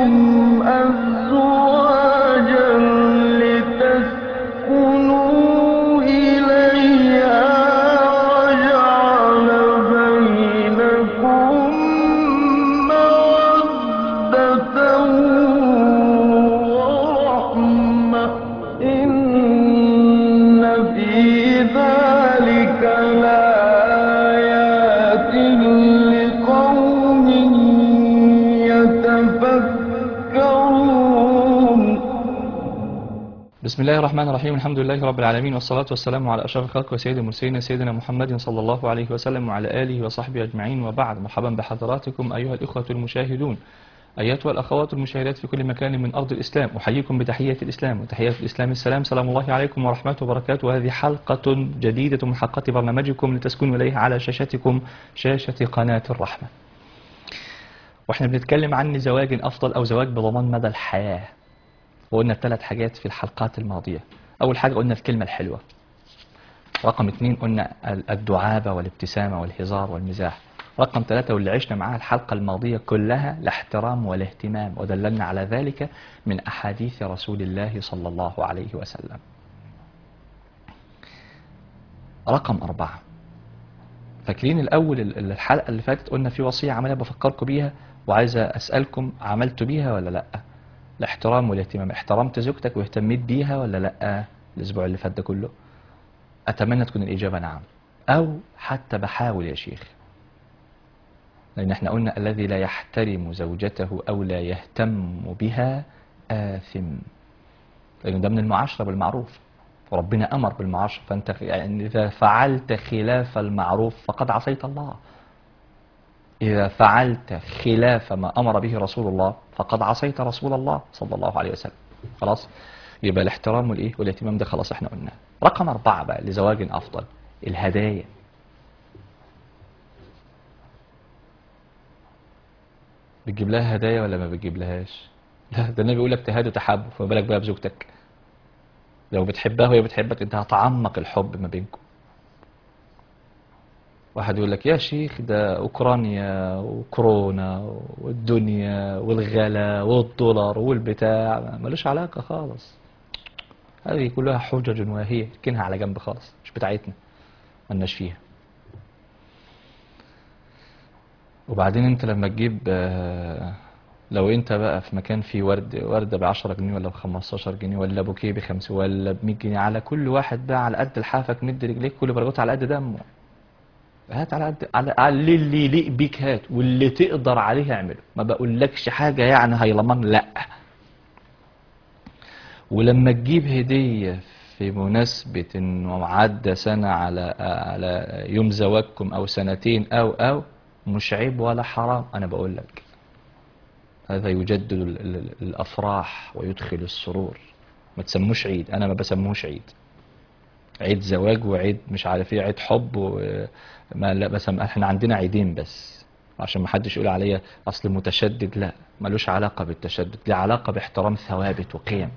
أزواجا لتسكنوا إليها وجعل بينكم مودة ورحمة إن في ذلك لآيات لقوم يتفكرون بسم الله الرحمن الرحيم الحمد لله رب العالمين والصلاة والسلام على أشرف الخلق وسيد المرسلين سيدنا محمد صلى الله عليه وسلم وعلى آله وصحبه أجمعين وبعد مرحبا بحضراتكم أيها الإخوة المشاهدون أيتها الأخوات المشاهدات في كل مكان من أرض الإسلام أحييكم بتحية الإسلام وتحية الإسلام السلام سلام الله عليكم ورحمته وبركاته وهذه حلقة جديدة من حلقات برنامجكم لتسكنوا إليها على شاشتكم شاشة قناة الرحمة واحنا بنتكلم عن زواج أفضل أو زواج بضمان مدى الحياة وقلنا ثلاث حاجات في الحلقات الماضية أول حاجة قلنا الكلمة الحلوة رقم اثنين قلنا الدعابة والابتسامة والهزار والمزاح رقم ثلاثة واللي عشنا معاها الحلقة الماضية كلها الاحترام والاهتمام ودللنا على ذلك من أحاديث رسول الله صلى الله عليه وسلم رقم أربعة فاكرين الأول ال- الحلقة اللي فاتت قلنا في وصية عملية بفكركم بيها وعايز أسألكم عملتوا بيها ولا لأ الاحترام والاهتمام احترمت زوجتك واهتميت بيها ولا لأ الأسبوع اللي فات ده كله أتمنى تكون الإجابة نعم أو حتى بحاول يا شيخ لأن احنا قلنا الذي لا يحترم زوجته أو لا يهتم بها آثم لأن ده من المعاشرة بالمعروف وربنا أمر بالمعاشرة فأنت يعني إذا فعلت خلاف المعروف فقد عصيت الله إذا فعلت خلاف ما أمر به رسول الله فقد عصيت رسول الله صلى الله عليه وسلم خلاص يبقى الاحترام والإيه والاهتمام ده خلاص احنا قلناه رقم أربعة بقى لزواج أفضل الهدايا بتجيب لها هدايا ولا ما بتجيب لهاش لا ده النبي بيقول لك تهادوا تحابوا فما بالك بقى بزوجتك لو بتحبها وهي بتحبك انت هتعمق الحب ما بينكم واحد يقول لك يا شيخ ده اوكرانيا وكورونا والدنيا والغلا والدولار والبتاع ملوش علاقة خالص هذه كلها حجج واهية اركنها على جنب خالص مش بتاعتنا ملناش فيها وبعدين انت لما تجيب آه، لو انت بقى في مكان فيه ورد وردة ب 10 جنيه ولا ب 15 جنيه ولا بوكيه ب 5 ولا ب 100 جنيه على كل واحد بقى على قد لحافك مد رجليك كل برجوت على قد دمه هات على قد على على اللي يليق بيك هات واللي تقدر عليه اعمله ما بقولكش حاجة يعني هيلمان لا ولما تجيب هدية في مناسبة انه عدى سنة على على يوم زواجكم او سنتين او او مش عيب ولا حرام انا بقول لك هذا يجدد ال- ال- الافراح ويدخل السرور ما تسموش عيد انا ما بسموش عيد عيد زواج وعيد مش عارف ايه عيد حب و ما لا بسم احنا عندنا عيدين بس عشان ما حدش يقول عليا اصل متشدد لا ملوش علاقة بالتشدد له علاقة باحترام ثوابت وقيم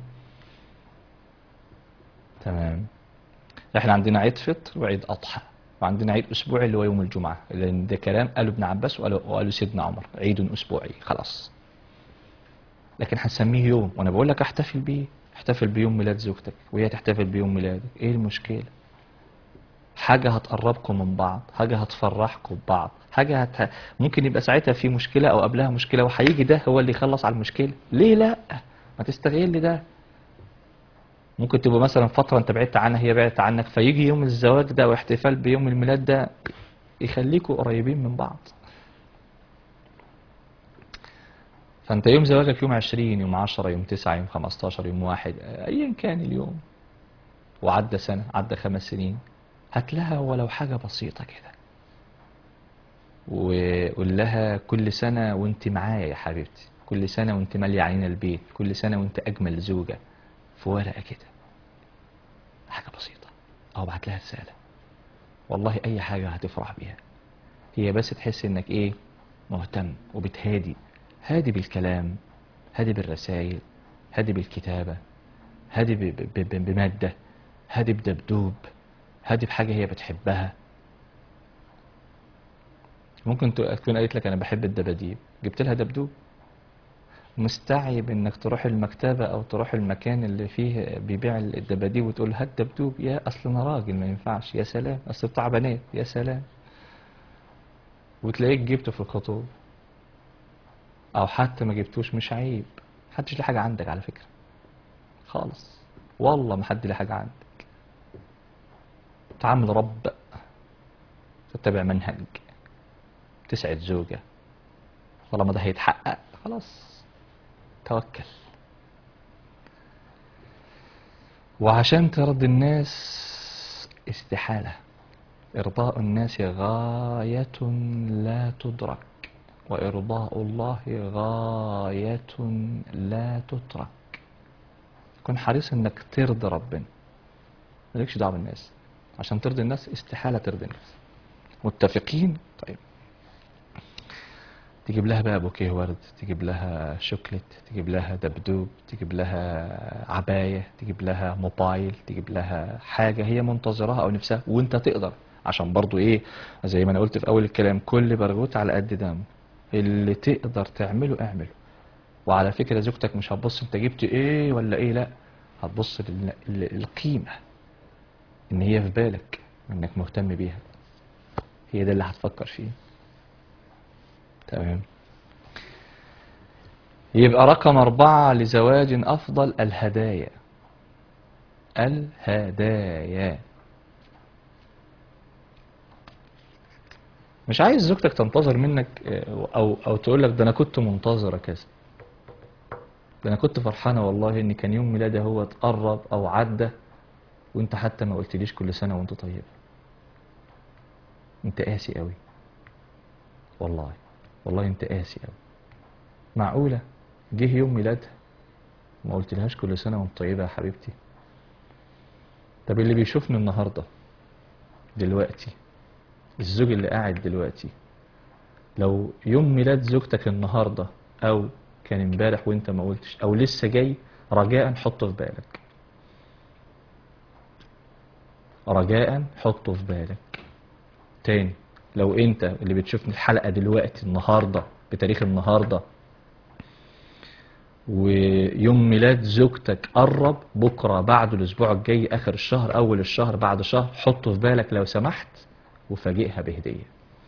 تمام احنا عندنا عيد فطر وعيد اضحى وعندنا عيد اسبوعي اللي هو يوم الجمعه لان ده كلام قاله ابن عباس وقاله وقاله سيدنا عمر عيد اسبوعي خلاص لكن هنسميه يوم وانا بقول لك احتفل بيه احتفل بيوم ميلاد زوجتك وهي تحتفل بيوم ميلادك ايه المشكله حاجة هتقربكم من بعض حاجة هتفرحكم ببعض حاجة هت... ممكن يبقى ساعتها في مشكلة أو قبلها مشكلة وهيجي ده هو اللي يخلص على المشكلة ليه لا ما تستغل ده ممكن تبقى مثلا فترة انت بعدت عنها هي بعدت عنك فيجي يوم الزواج ده واحتفال بيوم الميلاد ده يخليكوا قريبين من بعض فانت يوم زواجك يوم 20 يوم 10 يوم 9 يوم 15 يوم واحد ايا كان اليوم وعدى سنة عدى خمس سنين هات لها ولو حاجة بسيطة كده وقول لها كل سنة وانت معايا يا حبيبتي كل سنة وانت مالية علينا البيت كل سنة وانت أجمل زوجة في ورقة كده حاجة بسيطة أو بعت لها رسالة والله أي حاجة هتفرح بيها هي بس تحس إنك إيه مهتم وبتهادي هادي بالكلام هادي بالرسائل هادي بالكتابة هادي ب- ب- ب- بمادة هادي بدبدوب هادي بحاجة هي بتحبها ممكن ت- تكون قالت لك أنا بحب الدباديب جبت لها دبدوب مستعيب انك تروح المكتبة او تروح المكان اللي فيه بيبيع الدباديب وتقول هات دبدوب يا اصل انا راجل ما ينفعش يا سلام اصل بتاع بنات يا سلام وتلاقيك جبته في الخطوب او حتى ما جبتوش مش عيب محدش ليه حاجة عندك على فكرة خالص والله ما حد ليه حاجة عندك تعامل رب تتبع منهج تسعد زوجة طالما ده هيتحقق خلاص توكل وعشان ترضي الناس استحالة إرضاء الناس غاية لا تدرك وإرضاء الله غاية لا تترك كن حريص انك ترضي ربنا مالكش دعوه بالناس عشان ترضي الناس استحاله ترضي الناس متفقين طيب تجيب لها بقى بوكيه ورد تجيب لها شوكليت تجيب لها دبدوب تجيب لها عباية تجيب لها موبايل تجيب لها حاجة هي منتظراها أو نفسها وانت تقدر عشان برضو ايه زي ما انا قلت في اول الكلام كل برغوت على قد دم اللي تقدر تعمله اعمله وعلى فكرة زوجتك مش هتبص انت جبت ايه ولا ايه لا هتبص لل- لل- للقيمة ان هي في بالك انك مهتم بيها هي ده اللي هتفكر فيه تمام يبقى رقم أربعة لزواج أفضل الهدايا الهدايا مش عايز زوجتك تنتظر منك آه، أو أو تقول لك ده أنا كنت منتظرة كذا ده أنا كنت فرحانة والله إن كان يوم ميلادي هو اتقرب أو عدى وأنت حتى ما قلتليش كل سنة وأنت طيبة أنت قاسي قوي والله والله أنت قاسي قوي معقولة جه يوم ميلادها ما قلتلهاش كل سنة وانت طيبة يا حبيبتي طب اللي بيشوفني النهاردة دلوقتي الزوج اللي قاعد دلوقتي لو يوم ميلاد زوجتك النهاردة او كان امبارح وانت ما قلتش او لسه جاي رجاء حطه في بالك رجاء حطه في بالك تاني لو انت اللي بتشوفني الحلقة دلوقتي النهاردة بتاريخ النهاردة ويوم ميلاد زوجتك قرب بكرة بعده الأسبوع الجاي آخر الشهر أول الشهر بعد شهر حطه في بالك لو سمحت وفاجئها بهدية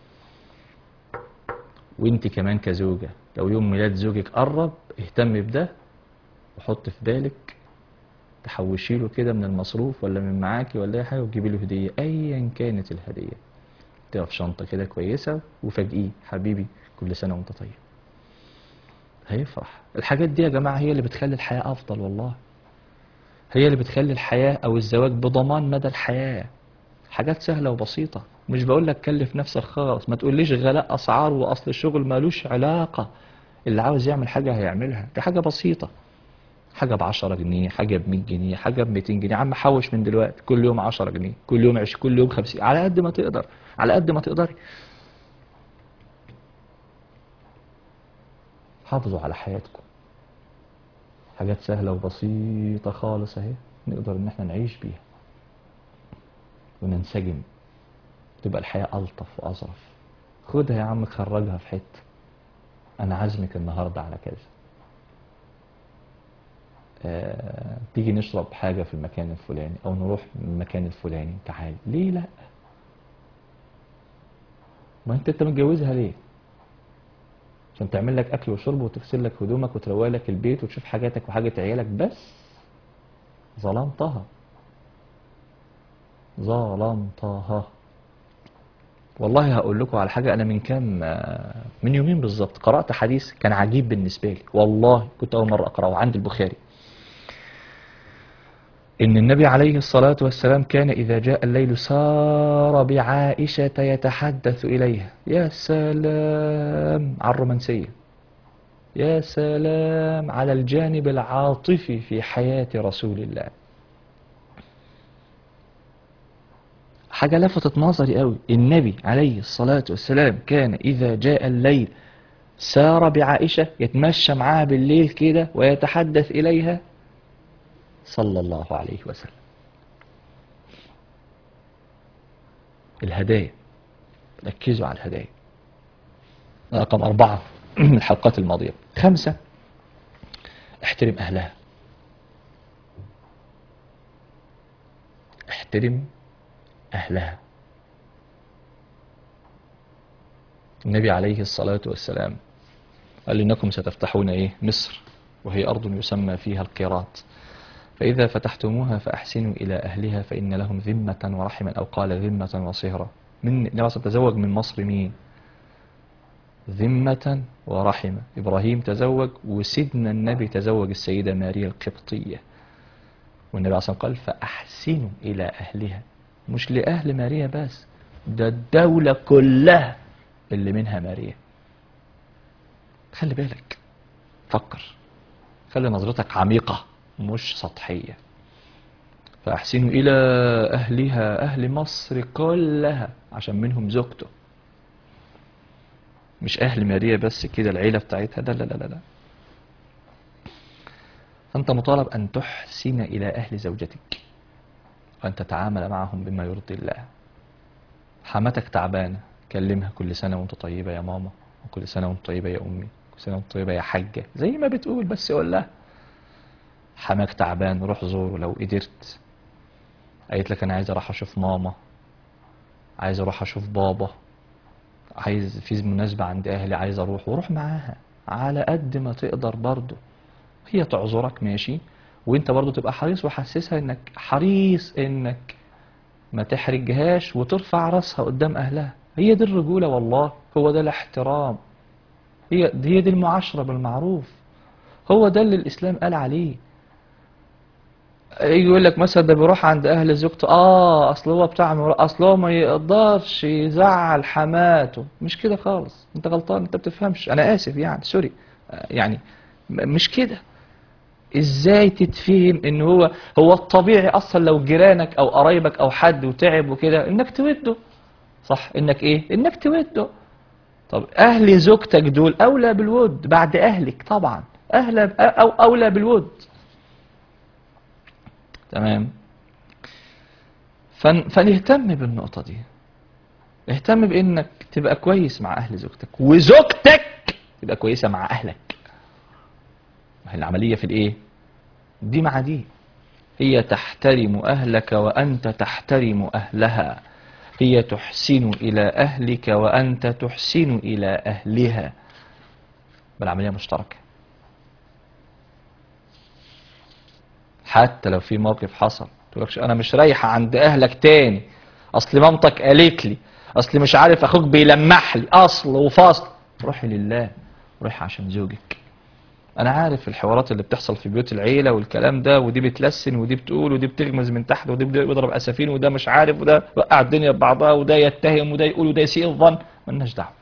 وانت كمان كزوجة لو يوم ميلاد زوجك قرب اهتم بده وحط في بالك تحوشي له كده من المصروف ولا من معاكي ولا اي حاجه وتجيبي له هديه ايا كانت الهديه تبقى في شنطه كده كويسه وفاجئيه حبيبي كل سنه وانت طيب هيفرح الحاجات دي يا جماعه هي اللي بتخلي الحياه افضل والله هي اللي بتخلي الحياه او الزواج بضمان مدى الحياه حاجات سهله وبسيطه مش بقول لك كلف نفسك خالص ما تقوليش غلاء اسعار واصل الشغل مالوش علاقه اللي عاوز يعمل حاجه هيعملها دي حاجه بسيطه حاجة ب 10 جنيه حاجة ب 100 جنيه حاجة ب 200 جنيه يا عم حوش من دلوقتي كل يوم 10 جنيه كل يوم 20 كل يوم 50 على قد ما تقدر على قد ما تقدري حافظوا على حياتكم حاجات سهلة وبسيطة خالص اهي نقدر ان احنا نعيش بيها وننسجم تبقى الحياة ألطف وأظرف خدها يا عم خرجها في حتة أنا عازمك النهاردة على كذا آه، تيجي نشرب حاجة في المكان الفلاني أو نروح المكان الفلاني تعالي ليه لا ما انت انت متجوزها ليه عشان تعمل لك اكل وشرب وتغسل لك هدومك وتروق لك البيت وتشوف حاجاتك وحاجة عيالك بس ظلمتها ظلمتها والله هقول لكم على حاجة أنا من كام آه، من يومين بالظبط قرأت حديث كان عجيب بالنسبة لي والله كنت أول مرة أقرأه عند البخاري إن النبي عليه الصلاة والسلام كان إذا جاء الليل سار بعائشة يتحدث إليها يا سلام على الرومانسية يا سلام على الجانب العاطفي في حياة رسول الله حاجة لفتت نظري قوي النبي عليه الصلاة والسلام كان إذا جاء الليل سار بعائشة يتمشى معاها بالليل كده ويتحدث إليها صلى الله عليه وسلم الهدايا ركزوا على الهدايا رقم أربعة من الحلقات الماضية خمسة احترم أهلها احترم أهلها النبي عليه الصلاة والسلام قال إنكم ستفتحون إيه مصر وهي أرض يسمى فيها القيراط فإذا فتحتموها فأحسنوا إلى أهلها فإن لهم ذمة ورحما أو قال ذمة وصهرة من نبي تزوج من مصر مين ذمة ورحمة إبراهيم تزوج وسيدنا النبي تزوج السيدة ماريا القبطية والنبي عليه الصلاة والسلام قال فأحسنوا إلى أهلها مش لأهل ماريا بس ده الدولة كلها اللي منها ماريا خلي بالك فكر خلي نظرتك عميقة مش سطحية فأحسنوا إلى أهلها أهل مصر كلها عشان منهم زوجته مش أهل ماريا بس كده العيلة بتاعتها لا لا لا لا لا فأنت مطالب أن تحسن إلى أهل زوجتك وأن تتعامل معهم بما يرضي الله حماتك تعبانة كلمها كل سنة وانت طيبة يا ماما وكل سنة وانت طيبة يا أمي كل سنة وانت طيبة يا حاجة زي ما بتقول بس قول لها حماك تعبان روح زوره لو قدرت قالت لك أنا عايز أروح أشوف ماما عايز أروح أشوف بابا عايز في مناسبة عند أهلي عايز أروح وروح معاها على قد ما تقدر برضه هي تعذرك ماشي وانت برضه تبقى حريص وحسسها انك حريص انك ما تحرجهاش وترفع راسها قدام اهلها هي دي الرجولة والله هو ده الاحترام هي دي, هي دي المعاشرة بالمعروف هو ده اللي الاسلام قال عليه يجي يقول لك مثلا ده بيروح عند اهل زوجته اه اصل هو بتاع مر- اصل هو ما يقدرش يزعل حماته مش كده خالص انت غلطان انت بتفهمش انا اسف يعني سوري آه، يعني م- مش كده ازاي تتفهم ان هو هو الطبيعي اصلا لو جيرانك او قرايبك او حد وتعب وكده انك توده صح انك ايه انك توده طب اهل زوجتك دول اولى بالود بعد اهلك طبعا اهل او اولى بالود تمام فن فنهتم بالنقطة دي اهتم بانك تبقى كويس مع اهل زوجتك وزوجتك تبقى كويسة مع اهلك ما هي العملية في الايه دي مع دي هي تحترم اهلك وانت تحترم اهلها هي تحسن الى اهلك وانت تحسن الى اهلها بالعملية مشتركة حتى لو في موقف حصل تقولكش انا مش رايحة عند اهلك تاني اصل مامتك قالت لي اصل مش عارف اخوك بيلمح لي اصل وفصل روحي لله روحي عشان زوجك انا عارف الحوارات اللي بتحصل في بيوت العيلة والكلام ده ودي بتلسن ودي بتقول ودي بتغمز من تحت ودي بيضرب اسفين وده مش عارف وده وقع الدنيا ببعضها وده يتهم وده يقول وده يسيء الظن ملناش دعوه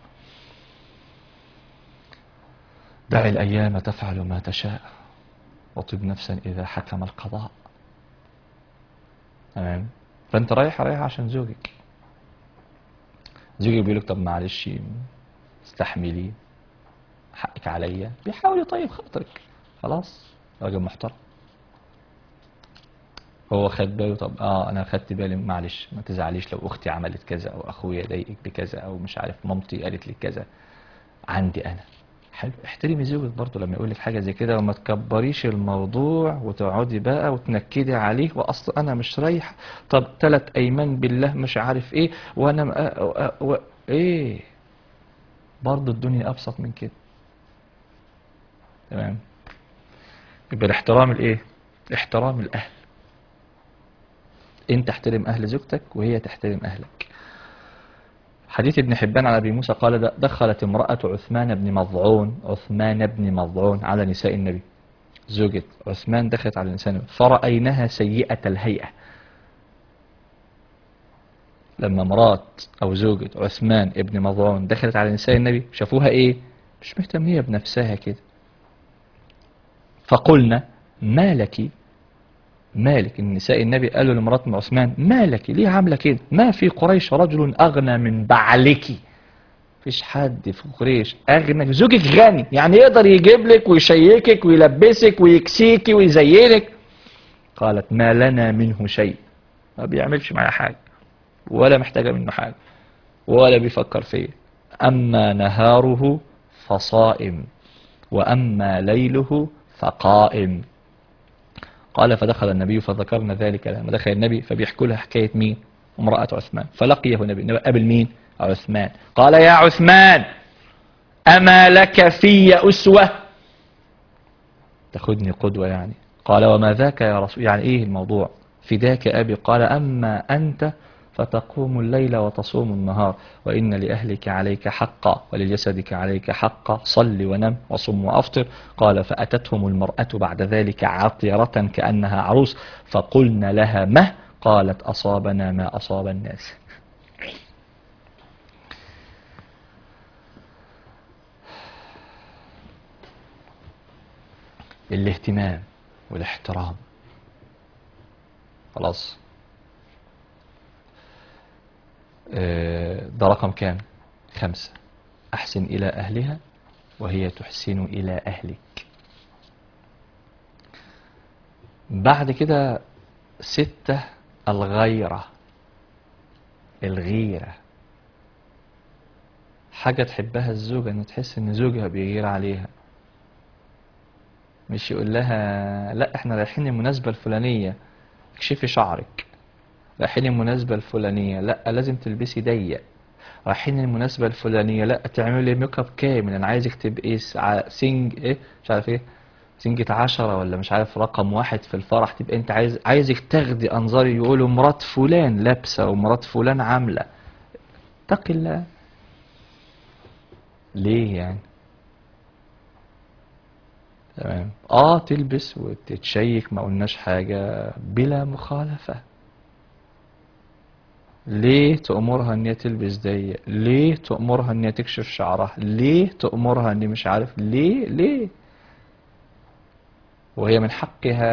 دع الايام تفعل ما تشاء وطب نفسا اذا حكم القضاء تمام فانت رايح رايح عشان زوجك زوجك بيقول لك طب معلش استحملي حقك عليا بيحاول يطيب خاطرك خلاص راجل محترم هو خد باله طب اه انا خدت بالي معلش ما تزعليش لو اختي عملت كذا او اخويا ضايقك بكذا او مش عارف مامتي قالت لي كذا عندي انا حلو احترمي زوجك برضه لما يقول لك حاجه زي كده وما تكبريش الموضوع وتقعدي بقى وتنكدي عليه واصل انا مش رايح طب ثلاث ايمان بالله مش عارف ايه وانا م- آه آه و... ايه برضه الدنيا ابسط من كده تمام يبقى الاحترام الايه احترام الاهل انت تحترم اهل زوجتك وهي تحترم اهلك حديث ابن حبان عن ابي موسى قال د- دخلت امرأة عثمان بن مضعون عثمان بن مضعون على نساء النبي زوجة عثمان دخلت على نساء النبي فرأينها سيئة الهيئة لما مرات او زوجة عثمان ابن مضعون دخلت على نساء النبي شافوها ايه مش مهتمية بنفسها كده فقلنا ما لك مالك النساء النبي قالوا لمرات ام عثمان ما لك ليه عامله كده ما في قريش رجل اغنى من بعلك فيش حد في قريش اغنى زوجك غني يعني يقدر يجيب لك ويشيكك ويلبسك ويكسيك ويزينك قالت ما لنا منه شيء ما بيعملش معايا حاجه ولا محتاجه منه حاجه ولا بيفكر فيا اما نهاره فصائم واما ليله فقائم قال فدخل النبي فذكرنا ذلك لما دخل النبي فبيحكوا لها حكاية مين امرأة عثمان فلقيه النبي النبي قابل مين عثمان قال يا عثمان أما لك في أسوة تاخدني قدوة يعني قال وما ذاك يا رسول يعني ايه الموضوع فداك أبي قال أما أنت فتقوم الليل وتصوم النهار وإن لأهلك عليك حقا ولجسدك عليك حقا صل ونم وصم وأفطر قال فأتتهم المرأة بعد ذلك عطيرة كأنها عروس فقلنا لها مه قالت أصابنا ما أصاب الناس الاهتمام والاحترام خلاص آه، ده رقم كام خمسة أحسن إلى أهلها وهي تحسن إلى أهلك بعد كده ستة الغيرة الغيرة حاجة تحبها الزوجة ان تحس ان زوجها بيغير عليها مش يقول لها لا احنا رايحين المناسبة الفلانية اكشفي شعرك رايحين المناسبة الفلانية لا لازم تلبسي ضيق رايحين المناسبة الفلانية لا تعملي ميك اب كامل انا عايزك تبقي سع- سنج ايه مش عارف ايه سنجة عشرة ولا مش عارف رقم واحد في الفرح تبقى انت عايز عايزك تاخدي انظاري يقولوا مرات فلان لابسة ومرات فلان عاملة اتقي الله ليه يعني تمام اه تلبس وتتشيك ما قلناش حاجة بلا مخالفة ليه تأمرها ان هي تلبس ضيق ليه تأمرها ان هي تكشف شعرها ليه تأمرها ان مش عارف ليه ليه وهي من حقها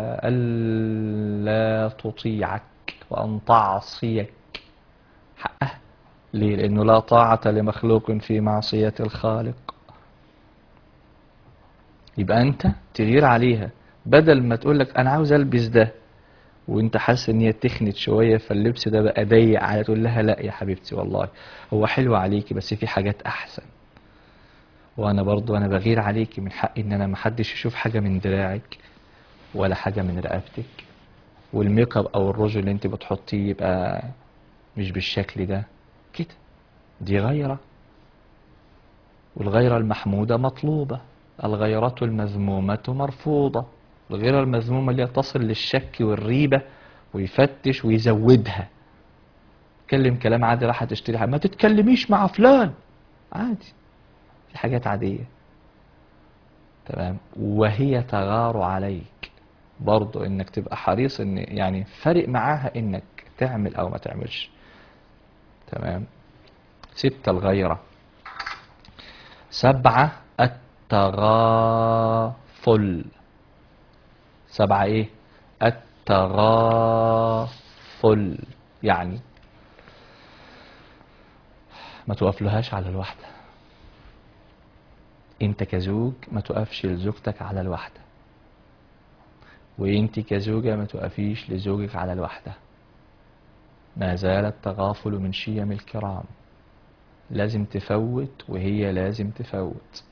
ألا تطيعك وأن تعصيك حقها ليه لأنه لا طاعة لمخلوق في معصية الخالق يبقى أنت تغير عليها بدل ما تقول لك أنا عاوز ألبس ده وانت حاسس ان هي تخنت شويه فاللبس ده بقى ضيق على تقول لها لا يا حبيبتي والله هو حلو عليكي بس في حاجات احسن وانا برضو انا بغير عليكي من حقي ان انا محدش يشوف حاجه من دراعك ولا حاجه من رقبتك والميك اب او الروج اللي انت بتحطيه يبقى مش بالشكل ده كده دي غيره والغيره المحموده مطلوبه الغيرة المذمومة مرفوضة الغيرة المذمومة اللي هي تصل للشك والريبة ويفتش ويزودها تكلم كلام عادي راح تشتري حاجة ما تتكلميش مع فلان عادي في حاجات عادية تمام وهي تغار عليك برضو انك تبقى حريص ان يعني فارق معاها انك تعمل او ما تعملش تمام ستة الغيرة سبعة التغافل سبعة ايه التغافل يعني ما توقفلهاش على الواحدة انت كزوج ما توقفش لزوجتك على الواحدة وانت كزوجة ما توقفيش لزوجك على الواحدة ما زال التغافل من شيم الكرام لازم تفوت وهي لازم تفوت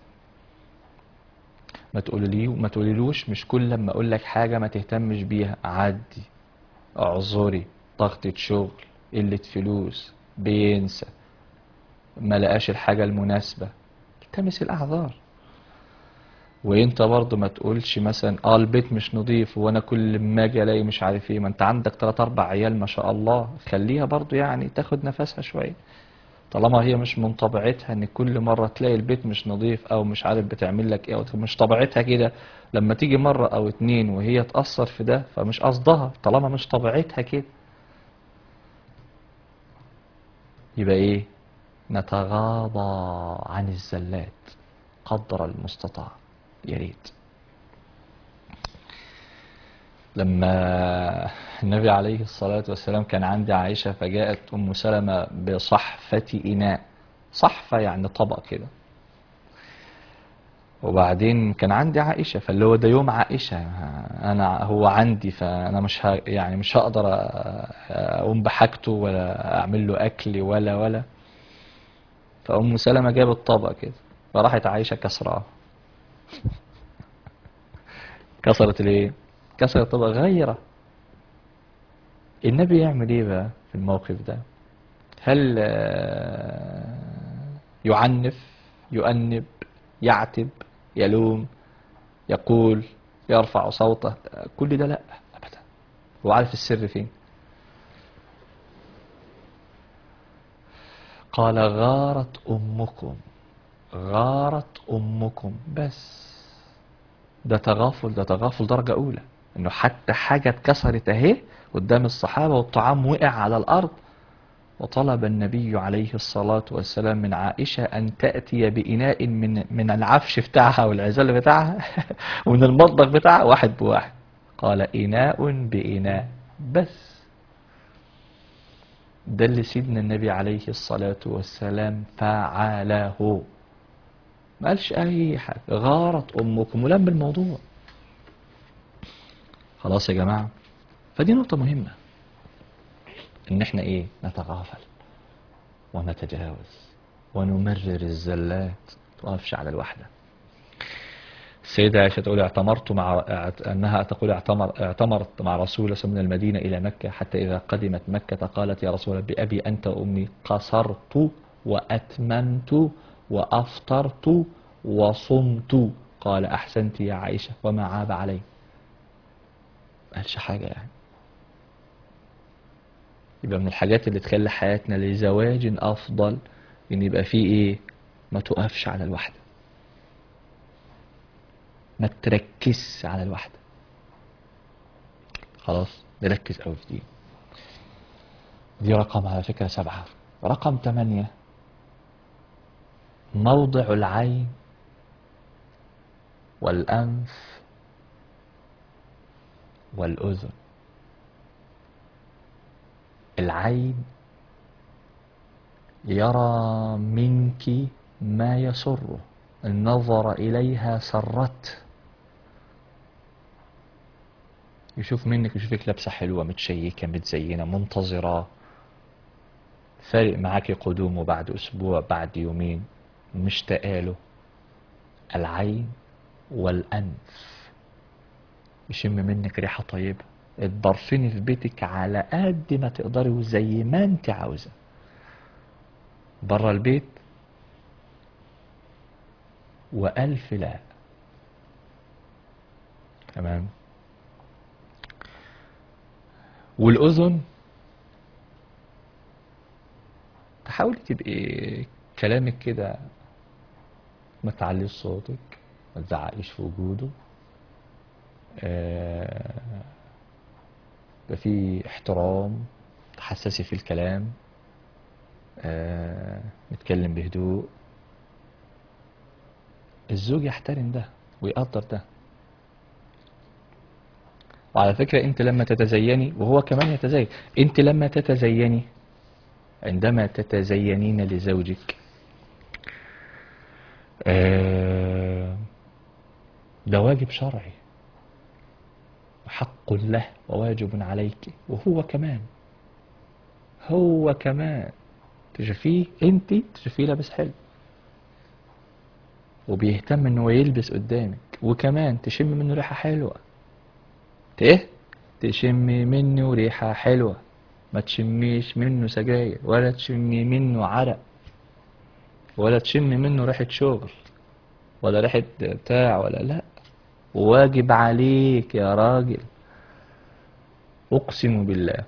ما تقولي ما تقوليلوش مش كل لما اقول لك حاجه ما تهتمش بيها عدي اعذري ضغطة شغل قلة فلوس بينسى ما لقاش الحاجة المناسبة التمس الأعذار وانت برضه ما تقولش مثلا اه البيت مش نظيف وانا كل ما اجي الاقي مش عارف ايه ما انت عندك تلات اربع عيال ما شاء الله خليها برضه يعني تاخد نفسها شوية طالما هي مش من طبيعتها ان كل مرة تلاقي البيت مش نظيف او مش عارف بتعمل لك ايه او مش طبيعتها كده لما تيجي مرة او اتنين وهي تأثر في ده فمش قصدها طالما مش طبيعتها كده يبقى ايه نتغاضى عن الزلات قدر المستطاع يا ريت لما النبي عليه الصلاة والسلام كان عند عائشة فجاءت أم سلمة بصحفة إناء صحفة يعني طبق كده وبعدين كان عندي عائشة فاللي هو ده يوم عائشة أنا هو عندي فأنا مش ه... يعني مش هقدر أقوم بحاجته ولا أعمل له أكل ولا ولا فأم سلمة جابت طبق كده فراحت عائشة كسراه كسرت الايه كسرت طبق غيره النبي يعمل ايه بقى في الموقف ده هل آه، يعنف يؤنب يعتب يلوم يقول يرفع صوته كل ده لا ابدا هو عارف السر فين قال غارت امكم غارت امكم بس ده تغافل ده تغافل درجة أولى إنه حتى حاجة اتكسرت أهي قدام الصحابة والطعام وقع على الأرض وطلب النبي عليه الصلاة والسلام من عائشة أن تأتي بإناء من من العفش بتاعها والعزال بتاعها ومن المطبخ بتاعها واحد بواحد قال إناء بإناء بس ده اللي سيدنا النبي عليه الصلاة والسلام فعله ما قالش اي حاجه غارت امكم ولم الموضوع خلاص يا جماعه فدي نقطه مهمه ان احنا ايه نتغافل ونتجاوز ونمرر الزلات توقفش على الوحده السيدة عائشة تقول اعتمرت مع اعت- أنها تقول اعتمر اعتمرت مع رسول الله من المدينة إلى مكة حتى إذا قدمت مكة قالت يا رسول الله بأبي أنت وأمي قصرت وأتممت وأفطرت وصمت قال أحسنت يا عائشة وما عاب علي ما قالش حاجة يعني يبقى من الحاجات اللي تخلي حياتنا لزواج أفضل إن يبقى فيه إيه ما تقفش على الواحدة ما تركزش على الواحدة خلاص نركز قوي في دي دي رقم على فكرة سبعة رقم ثمانية موضع العين والأنف والأذن العين يرى منك ما يسره النظر إليها سرت يشوف منك يشوفك لابسة حلوة متشيكة متزينة منتظرة فارق معاكي قدومه بعد أسبوع بعد يومين مشتاقة له العين والأنف يشم منك ريحة طيبة اتبرفني في بيتك على قد ما تقدري وزي ما انت عاوزة بره البيت وألف لا تمام والأذن تحاولي تبقي كلامك كده ما تعليش صوتك ما تزعقيش في وجوده آه، يبقى في احترام تحسسي في الكلام آه، نتكلم بهدوء الزوج يحترم ده ويقدر ده وعلى فكرة انت لما تتزيني وهو كمان يتزين انت لما تتزيني عندما تتزينين لزوجك آه، ده واجب شرعي وحق له وواجب عليك وهو كمان هو كمان تشوفيه انت تشوفيه لابس حلو وبيهتم ان هو يلبس قدامك وكمان تشم منه ريحة حلوة ايه تشم منه ريحة حلوة ما تشميش منه سجاير ولا تشمي منه عرق ولا تشم منه ريحة شغل ولا ريحة بتاع ولا لا واجب عليك يا راجل اقسم بالله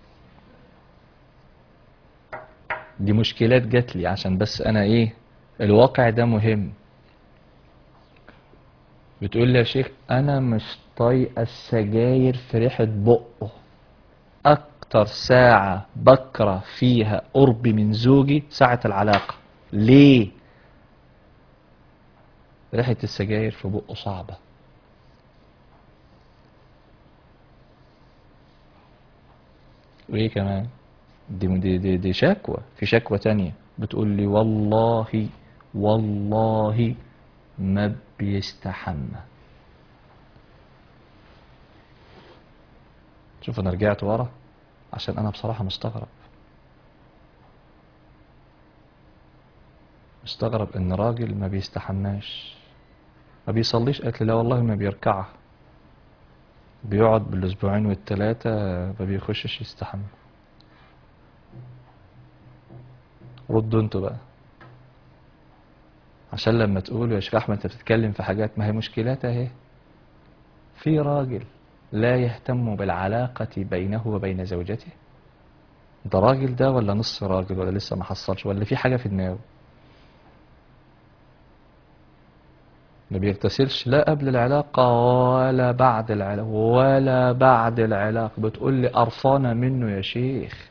دي مشكلات جات لي عشان بس انا ايه الواقع ده مهم بتقول لي يا شيخ انا مش طايقه السجاير في ريحه بقه اكتر ساعه بكره فيها قربي من زوجي ساعه العلاقه ليه ريحه السجاير في بقه صعبه وايه كمان دي دي دي, دي شكوى في شكوى تانية بتقول لي والله والله ما بيستحمى شوف انا رجعت ورا عشان انا بصراحة مستغرب مستغرب ان راجل ما بيستحماش ما بيصليش قالت لي لا والله ما بيركعها بيقعد بالاسبوعين والتلاتة ما بيخشش يستحمى ردوا انتوا بقى عشان لما تقولوا يا شيخ احمد انت بتتكلم في حاجات ما هي مشكلات اهي في راجل لا يهتم بالعلاقة بينه وبين زوجته ده راجل ده ولا نص راجل ولا لسه ما حصلش ولا في حاجة في دماغه ما بيغتسلش لا قبل العلاقة ولا بعد العلاقة ولا بعد العلاقة بتقول لي قرفانة منه يا شيخ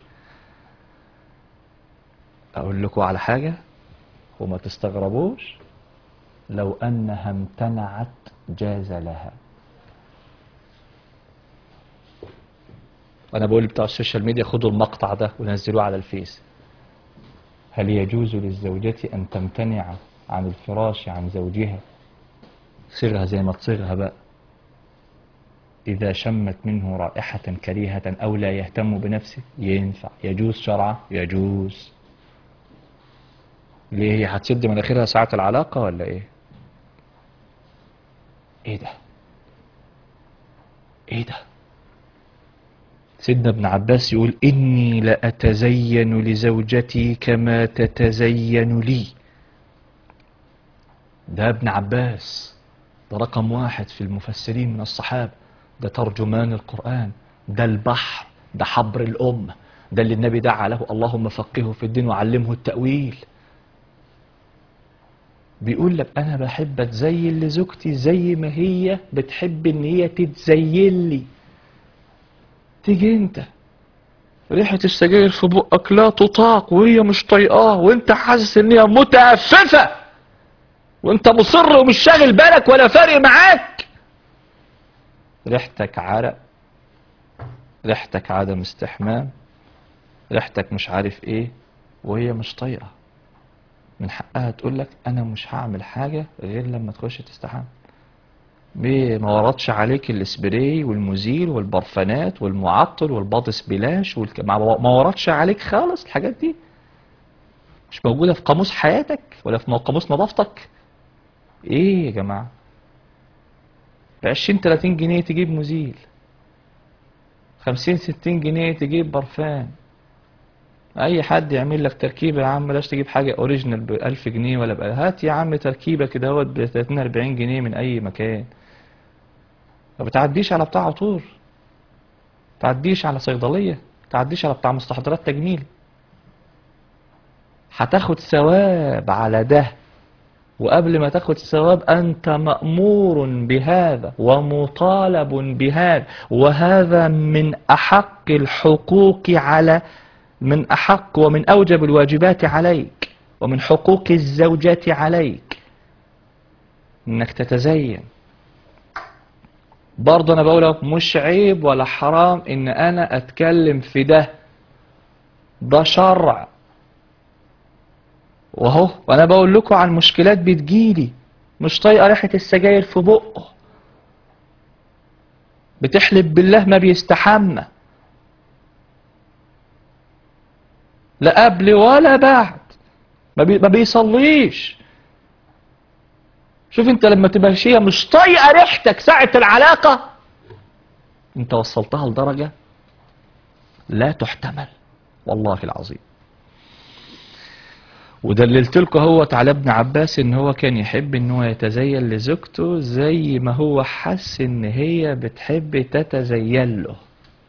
أقول لكم على حاجة وما تستغربوش لو أنها امتنعت جاز لها أنا بقول بتاع السوشيال ميديا خدوا المقطع ده ونزلوه على الفيس هل يجوز للزوجة أن تمتنع عن الفراش عن زوجها صيغها زي ما تصيغها بقى إذا شمت منه رائحة كريهة أو لا يهتم بنفسه ينفع يجوز شرعا يجوز ليه هي هتسد مناخيرها ساعة العلاقة ولا إيه؟ إيه ده؟ إيه ده؟ سيدنا ابن عباس يقول إني لأتزين لزوجتي كما تتزين لي ده ابن عباس ده رقم واحد في المفسرين من الصحابة ده ترجمان القرآن ده البحر ده حبر الأمة ده اللي النبي دعا له اللهم فقهه في الدين وعلمه التأويل بيقول لك أنا بحب أتزين لزوجتي زي ما هي بتحب إن هي تتزين لي تيجي أنت ريحة السجاير في بقك لا تطاق وهي مش طايقاه وأنت حاسس إن هي متأففة وأنت مصر ومش شاغل بالك ولا فارق معاك ريحتك عرق ريحتك عدم استحمام ريحتك مش عارف ايه وهي مش طايقه من حقها تقول لك انا مش هعمل حاجه غير لما تخش تستحمى بيه ما وردش عليك الاسبراي والمزيل والبرفانات والمعطر والباطس بلاش والك... ما ما وردش عليك خالص الحاجات دي مش موجوده في قاموس حياتك ولا في قاموس نظافتك ايه يا جماعه ب 20 30 جنيه تجيب مزيل 50 60 جنيه تجيب برفان اي حد يعمل لك تركيبه يا عم بلاش تجيب حاجه اوريجينال ب 1000 جنيه ولا ب هات يا عم تركيبه كده اهوت ب 30 40 جنيه من اي مكان ما بتعديش على بتاع عطور تعديش على صيدليه تعديش على بتاع مستحضرات تجميل هتاخد ثواب على ده وقبل ما تاخد ثواب أنت مأمور بهذا ومطالب بهذا وهذا من أحق الحقوق على من أحق ومن أوجب الواجبات عليك ومن حقوق الزوجة عليك إنك تتزين برضه أنا بقول لك مش عيب ولا حرام إن أنا أتكلم في ده ده شرع وهو وانا بقول لكم عن مشكلات بتجيلي مش طايقه ريحه السجاير في بقه بتحلف بالله ما بيستحمى لا قبل ولا بعد ما, بي ما بيصليش شوف انت لما تبقى شيء مش طايقه ريحتك ساعه العلاقه انت وصلتها لدرجه لا تحتمل والله العظيم ودللت لكم هو على ابن عباس ان هو كان يحب ان هو يتزين لزوجته زي ما هو حس ان هي بتحب تتزين له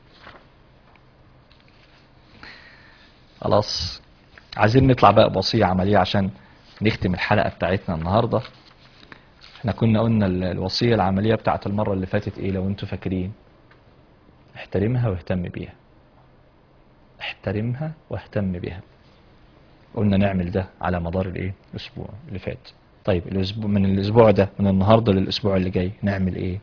خلاص عايزين نطلع بقى بوصية عملية عشان نختم الحلقة بتاعتنا النهاردة احنا كنا قلنا ال- الوصية العملية بتاعت المرة اللي فاتت ايه لو انتوا فاكرين احترمها واهتم بيها احترمها واهتم بيها قلنا نعمل ده على مدار الايه الاسبوع اللي فات طيب الاسبوع من الاسبوع ده من النهارده للاسبوع اللي جاي نعمل ايه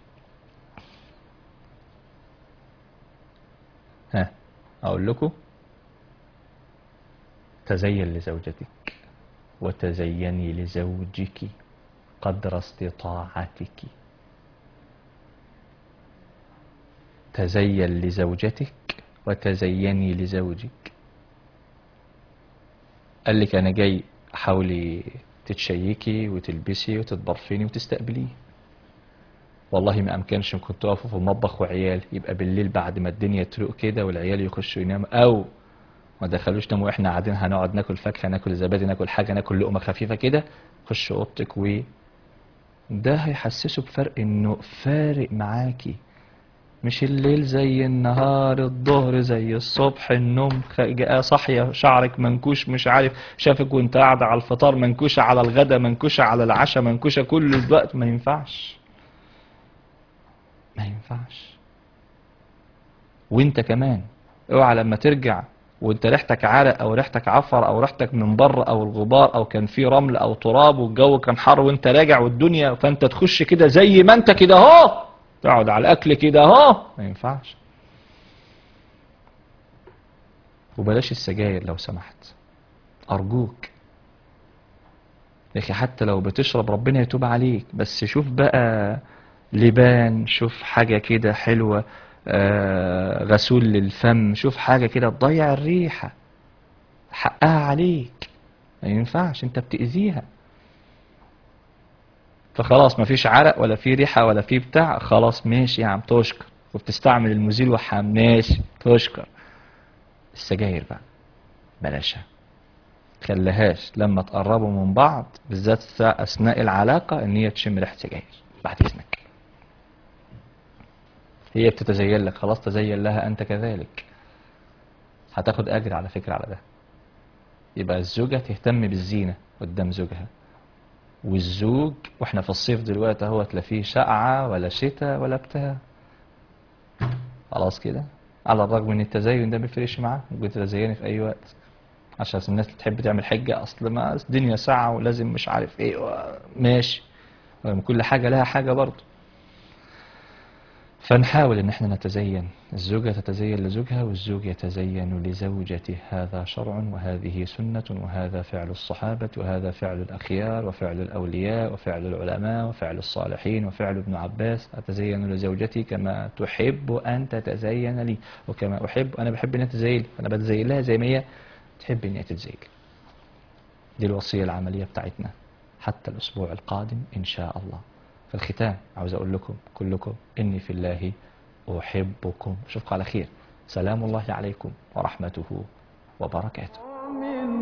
ها اقول لكم تزين لزوجتك وتزيني لزوجك قدر استطاعتك تزين لزوجتك وتزيني لزوجك قال لك انا جاي حاولي تتشيكي وتلبسي وتتبرفني وتستقبليه والله ما امكنش كنت تقفوا في المطبخ وعيال يبقى بالليل بعد ما الدنيا تروق كده والعيال يخشوا يناموا او ما دخلوش ناموا واحنا قاعدين هنقعد ناكل فاكهه ناكل زبادي ناكل حاجه ناكل لقمه خفيفه كده خش اوضتك و ده هيحسسه بفرق انه فارق معاكي مش الليل زي النهار الظهر زي الصبح النوم خ- جاء صاحية شعرك منكوش مش عارف شافك وانت قاعدة على الفطار منكوشة على الغدا منكوشة على العشاء منكوشة كل الوقت ما ينفعش ما ينفعش وانت كمان اوعى لما ترجع وانت ريحتك عرق او ريحتك عفر او ريحتك من بره او الغبار او كان في رمل او تراب والجو كان حر وانت راجع والدنيا فانت تخش كده زي ما انت كده اهو تقعد على الاكل كده اهو ما ينفعش وبلاش السجاير لو سمحت ارجوك يا اخي حتى لو بتشرب ربنا يتوب عليك بس شوف بقى لبان شوف حاجة كده حلوة آه، غسول للفم شوف حاجة كده تضيع الريحة حقها عليك ما ينفعش انت بتأذيها فخلاص مفيش عرق ولا في ريحة ولا في بتاع خلاص ماشي يا عم تشكر وبتستعمل المزيل والحام ماشي تشكر السجاير بقى بلاشها خليهاش لما تقربوا من بعض بالذات سا- اثناء العلاقة ان هي تشم ريحة سجاير بعد اذنك هي بتتزين لك خلاص تزين لها انت كذلك هتاخد اجر على فكرة على ده يبقى الزوجة تهتم بالزينة قدام زوجها والزوج واحنا في الصيف دلوقتي اهوت لا فيه سقعة ولا شتاء ولا بتاع خلاص كده على الرغم ان التزين ده ما بيفرقش معاه ممكن تتزيني في اي وقت عشان الناس اللي تحب تعمل حجة اصل ما الدنيا ساعة ولازم مش عارف ايه و- ماشي رغم كل حاجة لها حاجة برضه فنحاول ان احنا نتزين الزوجة تتزين لزوجها والزوج يتزين لزوجته هذا شرع وهذه سنة وهذا فعل الصحابة وهذا فعل الأخيار وفعل الأولياء وفعل العلماء وفعل الصالحين وفعل ابن عباس أتزين لزوجتي كما تحب أن تتزين لي وكما أحب أنا بحب أن أتزين أنا بتزين لها زي ما هي تحب أن هي تتزين دي الوصية العملية بتاعتنا حتى الأسبوع القادم إن شاء الله في الختام عاوز أقول لكم كلكم إني في الله أحبكم أشوفكم على خير سلام الله عليكم ورحمته وبركاته من